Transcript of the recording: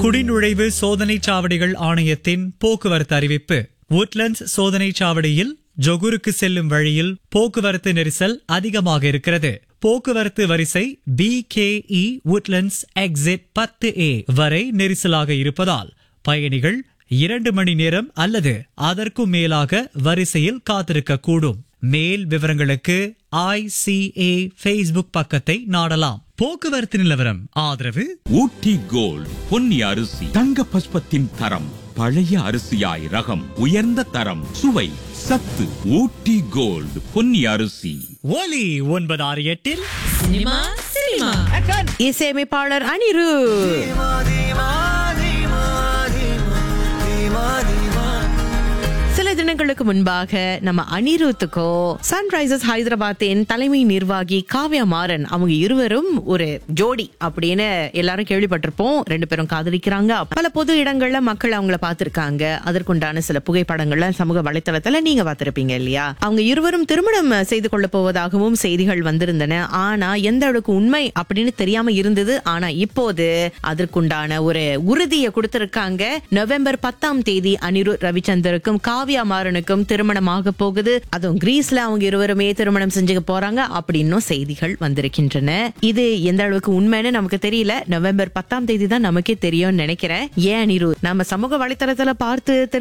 குடிநுழைவு சோதனைச் சாவடிகள் ஆணையத்தின் போக்குவரத்து அறிவிப்பு உட்லண்ட்ஸ் சோதனைச் சாவடியில் ஜொகுருக்கு செல்லும் வழியில் போக்குவரத்து நெரிசல் அதிகமாக இருக்கிறது போக்குவரத்து வரிசை P K E Woodlands exit பத்து ஏ வரை நெரிசலாக இருப்பதால் பயணிகள் இரண்டு மணி நேரம் அல்லது அதற்கும் மேலாக வரிசையில் காத்திருக்க கூடும் மேல் விவரங்களுக்கு ஐசிஏ ஃபேஸ்புக் பக்கத்தை நாடலாம் போக்குவரத்து நிலவரம் ஆதரவு ஊட்டி கோல்ட் பொன்னி அரிசி தங்க பஸ்பத்தின் தரம் பழைய அரிசியாய் ரகம் உயர்ந்த தரம் சுவை சத்து ஊட்டி கோல்ட் பொன்னி அரிசி ஒலி ஒன்பது ஆறு எட்டில் சினிமா சினிமா இசையமைப்பாளர் அனிரு சில தினங்களுக்கு முன்பாக நம்ம அனிருத்துக்கோ சன்ரைசர்ஸ் ஹைதராபாத்தின் தலைமை நிர்வாகி காவ்யா மாறன் அவங்க இருவரும் ஒரு ஜோடி அப்படின்னு எல்லாரும் கேள்விப்பட்டிருப்போம் ரெண்டு பேரும் காதலிக்கிறாங்க பல பொது இடங்கள்ல மக்கள் அவங்கள பார்த்திருக்காங்க அதற்குண்டான சில புகைப்படங்கள்ல சமூக வலைத்தளத்துல நீங்க பார்த்திருப்பீங்க இல்லையா அவங்க இருவரும் திருமணம் செய்து கொள்ள போவதாகவும் செய்திகள் வந்திருந்தன ஆனா எந்த அளவுக்கு உண்மை அப்படின்னு தெரியாம இருந்தது ஆனா இப்போது அதற்குண்டான ஒரு உறுதியை கொடுத்திருக்காங்க நவம்பர் பத்தாம் தேதி அனிரு ரவிச்சந்தருக்கும் காவ்யா மாறனுக்கும் திருமணமாக போகுது அதுவும் கிரீஸ்ல அவங்க இருவருமே திருமணம் செஞ்சுக்க போறாங்க அப்படின்னும் செய்திகள் வந்திருக்கின்றன இது எந்த அளவுக்கு உண்மைன்னு நமக்கு தெரியல நவம்பர் பத்தாம் தேதி தான் நமக்கே தெரியும்னு நினைக்கிறேன் ஏன் அனிரு நம்ம சமூக வலைத்தளத்துல பார்த்து